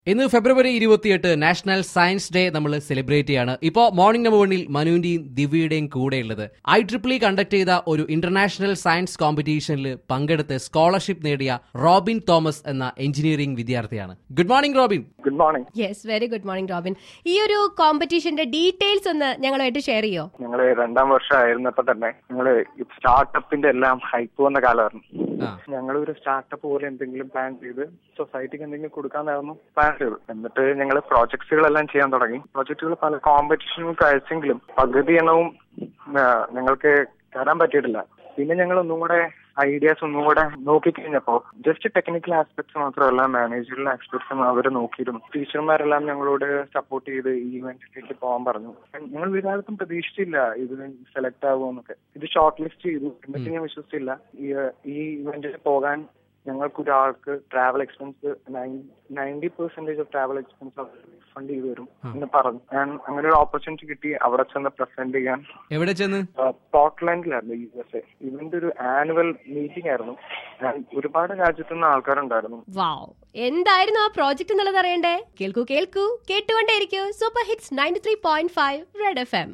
ഇന്ന് ഫെബ്രുവരി ഇരുപത്തിയെട്ട് നാഷണൽ സയൻസ് ഡേ നമ്മൾ സെലിബ്രേറ്റ് ചെയ്യാണ് ഇപ്പോ മോർണിംഗ് നമ്പർ വണ്ണിൽ മനുവിന്റെയും ദിവ്യയുടെയും കൂടെയുള്ളത് ഐ ട്രിപ്പിളി കണ്ടക്ട് ചെയ്ത ഒരു ഇന്റർനാഷണൽ സയൻസ് കോമ്പറ്റീഷനിൽ പങ്കെടുത്ത് സ്കോളർഷിപ്പ് നേടിയ റോബിൻ തോമസ് എന്ന എഞ്ചിനീയറിംഗ് വിദ്യാർത്ഥിയാണ് good morning Robin good morning yes very good morning Robin ഈ ഒരു കോമ്പറ്റീഷന്റെ ഡീറ്റെയിൽസ് ഒന്ന് ഞങ്ങളുമായിട്ട് ഷെയർ ചെയ്യോ ഞങ്ങള് രണ്ടാം വർഷം ആയിരുന്നപ്പോ തന്നെ ഞങ്ങള് സ്റ്റാർട്ടപ്പിന്റെ എല്ലാം ഹൈപ്പ് വന്ന കാലമായിരുന്നു ആ. ഞങ്ങൾ ഒരു സ്റ്റാർട്ടപ്പ് പോലെ എന്തെങ്കിലും പ്ലാൻ ചെയ്ത് സൊസൈറ്റിക്ക് എന്തെങ്കിലും കൊടുക്കാന്നായിരുന്നു പ്ലാൻ ചെയ്തത് എന്നിട്ട് ഞങ്ങൾ പ്രോജക്ട്സുകളെല്ലാം ചെയ്യാൻ തുടങ്ങി പ്രോജക്റ്റുകൾ പല കോമ്പറ്റീഷനുകൾക്ക് അയച്ചെങ്കിലും പകുതി എണ്ണവും ആ, ഞങ്ങൾക്ക് കയറാൻ പറ്റിയിട്ടില്ല പിന്നെ ഞങ്ങൾ ഒന്നും കൂടെ ഐഡിയാസ് ഒന്നും കൂടെ നോക്കിക്കഴിഞ്ഞപ്പോ ജസ്റ്റ് ടെക്നിക്കൽ ആസ്പെക്ട്സ് മാത്രമല്ല മാനേജറൽ ആസ്പെക്ട്സും അവർ നോക്കിയിരുന്നു ടീച്ചർമാരെല്ലാം ഞങ്ങളോട് സപ്പോർട്ട് ചെയ്ത് ഈ ഇവന്റിലേക്ക് പോകാൻ പറഞ്ഞു ഞങ്ങൾ ഒരു കാലത്തും പ്രതീക്ഷിച്ചില്ല ഇത് സെലക്ട് ആകുമെന്നൊക്കെ ഇത് ഷോർട്ട് ലിസ്റ്റ് ചെയ്തു എന്നിട്ട് ഞാൻ വിശ്വസിച്ചില്ല ഈ ഈ ഇവന്റിൽ പോകാൻ ഞങ്ങൾക്കൊരാൾക്ക് travel expense ninety percentage of travel expense fund ചെയ്തു തരും എന്ന് പറഞ്ഞു ഞാൻ അങ്ങനെ ഒരു ഓപ്പർച്യൂണിറ്റി കിട്ടി അവിടെ ചെന്ന് പ്രസന്റ് ചെയ്യാൻ എവിടെ ചെന്ന് സ്കോട്ട്ലാൻഡിലായിരുന്നു യു എസ് എ ഇവന്റെ ഒരു ആനുവൽ മീറ്റിംഗ് ആയിരുന്നു ഞാൻ ഒരുപാട് രാജ്യത്തു നിന്ന് ആൾക്കാരുണ്ടായിരുന്നു വാവ് എന്തായിരുന്നു ആ പ്രോജക്റ്റ് എന്നുള്ളത് അറിയണ്ടേ കേൾക്കൂ കേൾക്കൂ കേട്ടുകൊണ്ടേയിരിക്കൂ super hits ninety three point five red F M